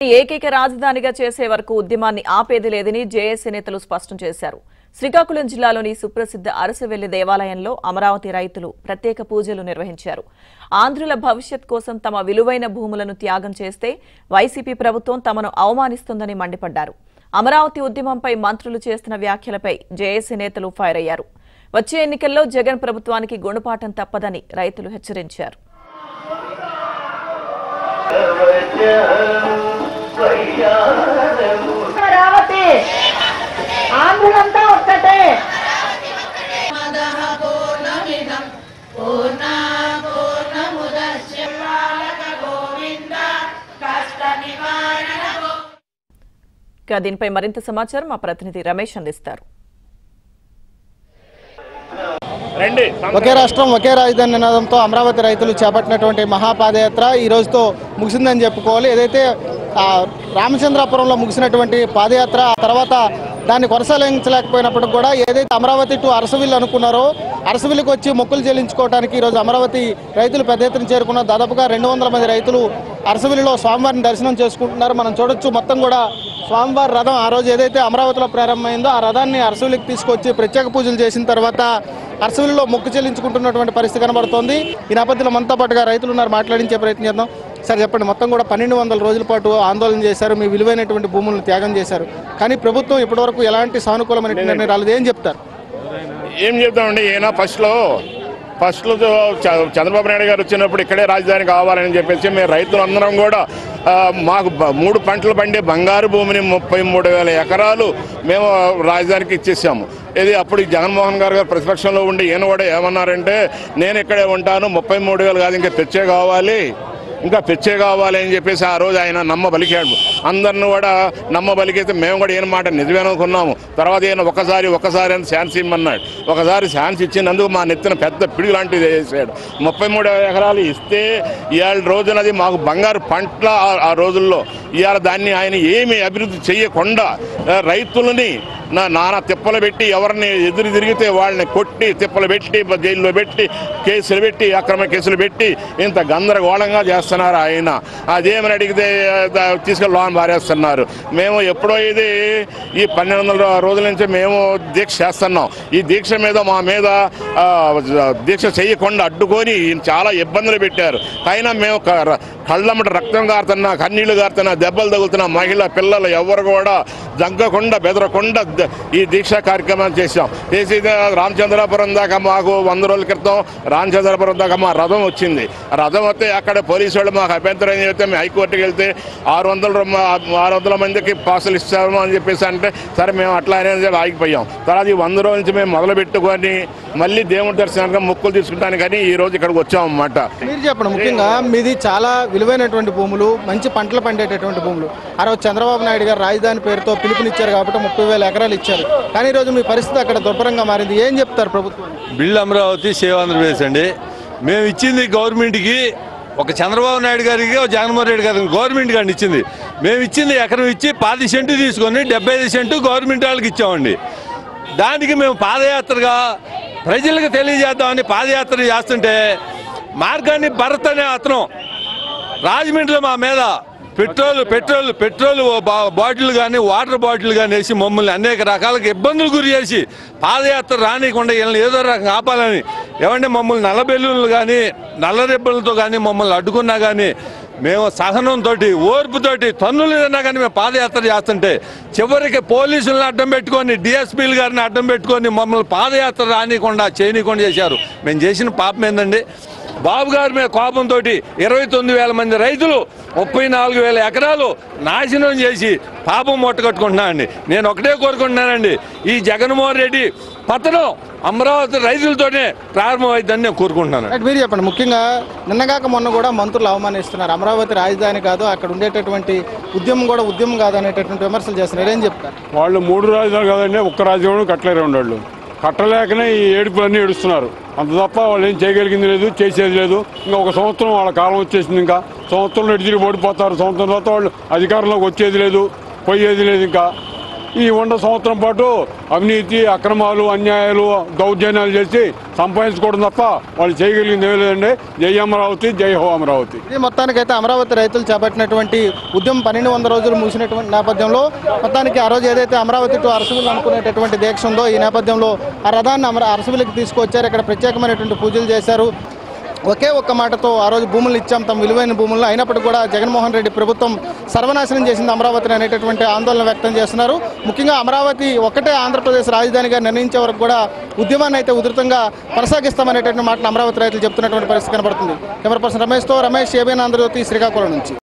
ఏకైక రాజధానిగా చేసే వరకు ఉద్యమాన్ని ఆపేది లేదని జేఏసీ నేతలు స్పష్టం చేశారు శ్రీకాకుళం జిల్లాలోని సుప్రసిద్ధ అరసవెల్లి దేవాలయంలో అమరావతి రైతులు ప్రత్యేక పూజలు నిర్వహించారు ఆంధ్రుల భవిష్యత్ కోసం తమ విలువైన భూములను త్యాగం చేస్తే వైసీపీ ప్రభుత్వం తమను అవమానిస్తుందని మండిపడ్డారు అమరావతి ఉద్యమంపై మంత్రులు చేస్తున్న వ్యాఖ్యలపై జేఏసీ నేతలు ఫైర్ అయ్యారు వచ్చే ఎన్నికల్లో జగన్ ప్రభుత్వానికి గుణపాఠం తప్పదని రైతులు హెచ్చరించారు అమరావతి ఆంధ్రులంతా ఒక్కటే ఇక దీనిపై మరింత సమాచారం మా ప్రతినిధి రమేష్ అందిస్తారు రండి ఒకే రాష్ట్రం ఒకే రాజధాని నినాదంతో అమరావతి రైతులు చేపట్టినటువంటి మహాపాదయాత్ర ఈ రోజుతో ముగిసిందని చెప్పుకోవాలి ఏదైతే ఆ, రామచంద్రాపురంలో ముగిసినటువంటి పాదయాత్ర ఆ తర్వాత దాన్ని కొనసాగించలేకపోయినప్పటికి కూడా ఏదైతే అమరావతి టు అరసవిల్లు అనుకున్నారో అరసవిల్లుకి వచ్చి మొక్కులు చెల్లించుకోవడానికి ఈరోజు అమరావతి రైతులు పెద్ద ఎత్తున చేరుకున్న దాదాపుగా రెండు వందల మంది రైతులు అరసవిల్లిలో స్వామివారిని దర్శనం చేసుకుంటున్నారు మనం చూడొచ్చు మొత్తం కూడా స్వామివారి రథం ఆ రోజు ఏదైతే అమరావతిలో ప్రారంభమైందో ఆ రథాన్ని అరసవిల్లికి తీసుకొచ్చి ప్రత్యేక పూజలు చేసిన తర్వాత అరసవిల్లిలో మొక్కు చెల్లించుకుంటున్నటువంటి పరిస్థితి కనబడుతోంది ఈ నేపథ్యంలో మనతో పాటుగా రైతులు ఉన్నారు మాట్లాడించే ప్రయత్నం చేద్దాం సార్ చెప్పండి మొత్తం కూడా పన్నెండు వందల రోజుల పాటు ఆందోళన చేశారు మీ విలువైనటువంటి భూములను త్యాగం చేశారు కానీ ప్రభుత్వం ఇప్పటివరకు ఎలాంటి సానుకూలమైన నిర్ణయం రాలేదు ఏం చెప్తారు ఏం చెప్తామండి ఈయన ఫస్ట్లో ఫస్ట్లో చ- చంద్రబాబు నాయుడు గారు వచ్చినప్పుడు ఇక్కడే రాజధాని కావాలని చెప్పేసి మేము రైతులందరం కూడా ఆ, మాకు బ- మూడు పంటలు పండే బంగారు భూమిని ముప్పై మూడు వేల ఎకరాలు మేము రాజధానికి ఇచ్చేసాము ఇది అప్పుడు ఈ జగన్మోహన్ గారు గారు ప్రతిపక్షంలో ఉండి ఈయన కూడా ఏమన్నారంటే నేను ఇక్కడే ఉంటాను ముప్పై మూడు వేలు కాదు ఇంకా తెచ్చే కావాలి ఇంకా పిచ్చే కావాలి అని చెప్పేసి ఆ రోజు ఆయన నమ్మ బలికాడు అందరిని కూడా నమ్మ బలికైతే మేము కూడా ఏం మాట నిజమే అనుకున్నాము తర్వాత ఈయన ఒకసారి ఒకసారి అని ఛాన్స్ ఇమ్మన్నాడు ఒకసారి ఛాన్స్ ఇచ్చినందుకు మా నెత్తిన పెద్ద పిడుగు లాంటిది వేసాడు ముప్పై మూడు ఎకరాలు ఇస్తే ఇవాళ రోజునది మాకు బంగారు పంటల ఆ- ఆ రోజుల్లో ఇవాళ దాన్ని ఆయన ఏమి అభివృద్ధి చేయకుండా ఆ, రైతులని నా నానా తిప్పలు పెట్టి ఎవరిని ఎదురు తిరిగితే వాళ్ళని కొట్టి తిప్పలు పెట్టి జైల్లో పెట్టి కేసులు పెట్టి అక్రమ కేసులు పెట్టి ఇంత గందరగోళంగా చేస్తున్నారు ఆయన అదేమని అడిగితే ద- తీసుకెళ్ళి లోన్ పారేస్తున్నారు మేము ఎప్పుడో ఇది ఈ పన్నెండు వందల రోజుల నుంచి మేము దీక్ష చేస్తున్నాం ఈ దీక్ష మీద మా మీద ఆ, దీక్ష చేయకుండా అడ్డుకొని చాలా ఇబ్బందులు పెట్టారు అయినా మేము క- కళ్ళమ్మట రక్తం కారుతున్నా కన్నీళ్లు కారుతున్నా దెబ్బలు తగులుతున్నా మహిళ పిల్లలు ఎవరు కూడా జగ్గకుండా బెదరకుండా ద- ఈ దీక్షా కార్యక్రమాలు చేశాం చేసి ఇది రామచంద్రాపురం దాకా మాకు వంద రోజుల క్రితం రామచంద్రాపురం దాకా మా రథం వచ్చింది ఆ రథం వస్తే అక్కడ పోలీసు వాళ్ళు మాకు అభ్యంతరం చెప్తే మేము హైకోర్టుకి వెళ్తే ఆరు వందల రూ- ఆరు వందల మందికి పాసులు ఇస్తాము అని చెప్పేసి అంటే సరే మేము అట్లా అనేది ఆగిపోయాం తర్వాత ఈ వంద రోజుల నుంచి మేము మొదలు పెట్టుకొని మళ్ళీ దేవుడి దర్శనానికి మొక్కులు తీసుకుంటాను కానీ ఈ రోజు ఇక్కడికి వచ్చాం అన్నమాట మీరు చెప్పండి ముఖ్యంగా మీది చాలా విలువైనటువంటి భూములు మంచి పంటలు పండేటటువంటి భూములు ఆ రోజు చంద్రబాబు నాయుడు గారు రాజధాని పేరుతో పిలుపునిచ్చారు కాబట్టి ముప్పై వేల ఎకరాలు ఇచ్చారు కానీ ఈ రోజు మీ పరిస్థితి అక్కడ దుర్భరంగా మారింది ఏం చెప్తారు ప్రభుత్వం బిల్ అమరావతి సేవ్ ఆంధ్రప్రదేశ్ అండి మేము ఇచ్చింది గవర్నమెంట్కి ఒక చంద్రబాబు నాయుడు గారికి ఒక జగన్మోహన్ రెడ్డి గారికి గవర్నమెంట్ గారిని ఇచ్చింది మేము ఇచ్చింది ఎకరం ఇచ్చి పది సెంటు తీసుకొని డెబ్బై ఐదు సెంటు గవర్నమెంట్ వాళ్ళకి ఇచ్చామండి దానికి మేము పాదయాత్రగా ప్రజలకు తెలియజేద్దామని పాదయాత్ర చేస్తుంటే మార్గాన్ని భరత్ అనే అతను రాజమండ్రిలో మా మీద పెట్రోల్ పెట్రోల్ పెట్రోల్ బా- బాటిల్ కానీ వాటర్ బాటిల్ కానీ వేసి మమ్మల్ని అనేక రకాలుగా ఇబ్బందులు గురి చేసి పాదయాత్ర రానియకుండా వీళ్ళని ఏదో రకంగా ఆపాలని ఏమంటే మమ్మల్ని నల్ల బెల్లులు కానీ నల్ల రెబ్బలతో కానీ మమ్మల్ని అడ్డుకున్నా కానీ మేము సహనంతో ఓర్పుతోటి తన్నులు తిన్నా కానీ మేము పాదయాత్ర చేస్తుంటే చివరికి పోలీసులను అడ్డం పెట్టుకొని డిఎస్పీలు గారిని అడ్డం పెట్టుకొని మమ్మల్ని పాదయాత్ర రానియకుండా చేయనీయకుండా చేశారు మేము చేసిన పాపం ఏందండి బాబు గారి మీద కోపంతో ఇరవై తొమ్మిది వేల మంది రైతులు ముప్పై నాలుగు వేల ఎకరాలు నాశనం చేసి పాపం మూటగట్టుకుంటున్నానండి నేను ఒకటే కోరుకుంటున్నానండి ఈ జగన్మోహన్ రెడ్డి పతనం అమరావతి రైతులతోనే ప్రారంభమైందని నేను కోరుకుంటున్నాను రైట్, మీరు చెప్పండి ముఖ్యంగా నిన్నగాక మొన్న కూడా మంత్రులు అవమానిస్తున్నారు అమరావతి రాజధాని కాదు అక్కడ ఉండేటటువంటి ఉద్యమం కూడా ఉద్యమం కాదు అనేటటువంటి విమర్శలు చేస్తున్నారు ఏం చెప్తారు వాళ్ళు మూడు రాజధానులు కాదండి ఒక్క రాజధాని కట్టలేరు వాళ్ళు కట్టలేకనే ఈ ఏడుపులన్నీ ఏడుస్తున్నారు అంత తప్ప వాళ్ళు ఏం చేయగలిగింది లేదు చేసేది లేదు ఇంకా ఒక సంవత్సరం వాళ్ళ కాలం వచ్చేసింది ఇంకా సంవత్సరంలో ఎటు తిరిగి ఓడిపోతారు సంవత్సరం తర్వాత వాళ్ళు అధికారంలోకి వచ్చేది లేదు పోయేది లేదు ఇంకా ఈ వంద సంవత్సరం పాటు అవినీతి అక్రమాలు అన్యాయాలు దౌర్జన్యాలు చేసి సంపాదించుకోవడం తప్ప వాళ్ళు చేయగలిగింది ఏమీ లేదండి జై అమరావతి జై హో అమరావతి ఇది మొత్తానికైతే అమరావతి రైతులు చేపట్టినటువంటి ఉద్యమం పన్నెండు వందల రోజులు ముగిసినటువంటి నేపథ్యంలో మొత్తానికి ఆ రోజు ఏదైతే అమరావతి టు అరసవిల్లు అనుకునేటటువంటి దీక్ష ఉందో ఈ నేపథ్యంలో ఆ రథాన్ని అమర అరసవిల్లికి తీసుకొచ్చారు ఇక్కడ ప్రత్యేకమైనటువంటి పూజలు చేశారు ఒకే ఒక్క మాటతో ఆ రోజు భూములు ఇచ్చాం తమ విలువైన భూములను అయినప్పటికీ కూడా జగన్మోహన్ రెడ్డి ప్రభుత్వం సర్వనాశనం చేసింది అమరావతిని అనేటటువంటి ఆందోళన వ్యక్తం చేస్తున్నారు ముఖ్యంగా అమరావతి ఒకటే ఆంధ్రప్రదేశ్ రాజధానిగా నిర్ణయించే వరకు కూడా ఉద్యమాన్ని అయితే ఉధృతంగా కొనసాగిస్తామనేటటువంటి మాటను అమరావతి రైతులు చెప్తున్నటువంటి పరిస్థితి కనబడుతుంది కెమెరా పర్సన్ రమేష్తో రమేష్ ఏబిఎన్ ఆంధ్రజ్యోతి శ్రీకాకుళం నుంచి